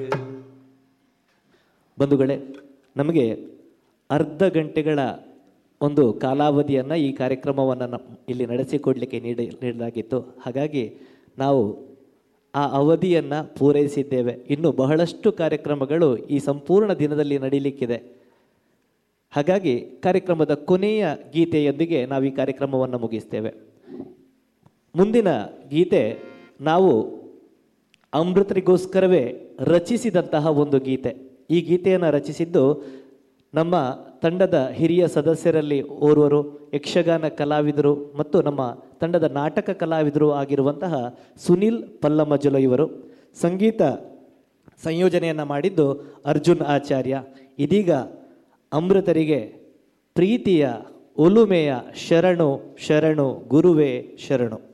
ಬಂಧುಗಳೇ ನಮಗೆ ಅರ್ಧ ಗಂಟೆಗಳ ಒಂದು ಕಾಲಾವಧಿಯನ್ನು ಈ ಕಾರ್ಯಕ್ರಮವನ್ನು ನ- ಇಲ್ಲಿ ನಡೆಸಿಕೊಡಲಿಕ್ಕೆ ನೀಡಿ ನೀಡಲಾಗಿತ್ತು ಹಾಗಾಗಿ ನಾವು ಆ ಅವಧಿಯನ್ನು ಪೂರೈಸಿದ್ದೇವೆ ಇನ್ನು ಬಹಳಷ್ಟು ಕಾರ್ಯಕ್ರಮಗಳು ಈ ಸಂಪೂರ್ಣ ದಿನದಲ್ಲಿ ನಡೀಲಿಕ್ಕಿದೆ ಹಾಗಾಗಿ ಕಾರ್ಯಕ್ರಮದ ಕೊನೆಯ ಗೀತೆಯೊಂದಿಗೆ ನಾವು ಈ ಕಾರ್ಯಕ್ರಮವನ್ನು ಮುಗಿಸ್ತೇವೆ ಮುಂದಿನ ಗೀತೆ ನಾವು ಅಮೃತರಿಗೋಸ್ಕರವೇ ರಚಿಸಿದಂತಹ ಒಂದು ಗೀತೆ ಈ ಗೀತೆಯನ್ನು ರಚಿಸಿದ್ದು ನಮ್ಮ ತಂಡದ ಹಿರಿಯ ಸದಸ್ಯರಲ್ಲಿ ಓರ್ವರು ಯಕ್ಷಗಾನ ಕಲಾವಿದರು ಮತ್ತು ನಮ್ಮ ತಂಡದ ನಾಟಕ ಕಲಾವಿದರು ಆಗಿರುವಂತಹ ಸುನಿಲ್ ಪಲ್ಲಮಜಲು ಇವರು ಸಂಗೀತ ಸಂಯೋಜನೆಯನ್ನು ಮಾಡಿದ್ದು ಅರ್ಜುನ್ ಆಚಾರ್ಯ ಇದೀಗ ಅಮೃತರಿಗೆ ಪ್ರೀತಿಯ ಒಲುಮೆಯ ಶರಣು ಶರಣು ಗುರುವೇ ಶರಣು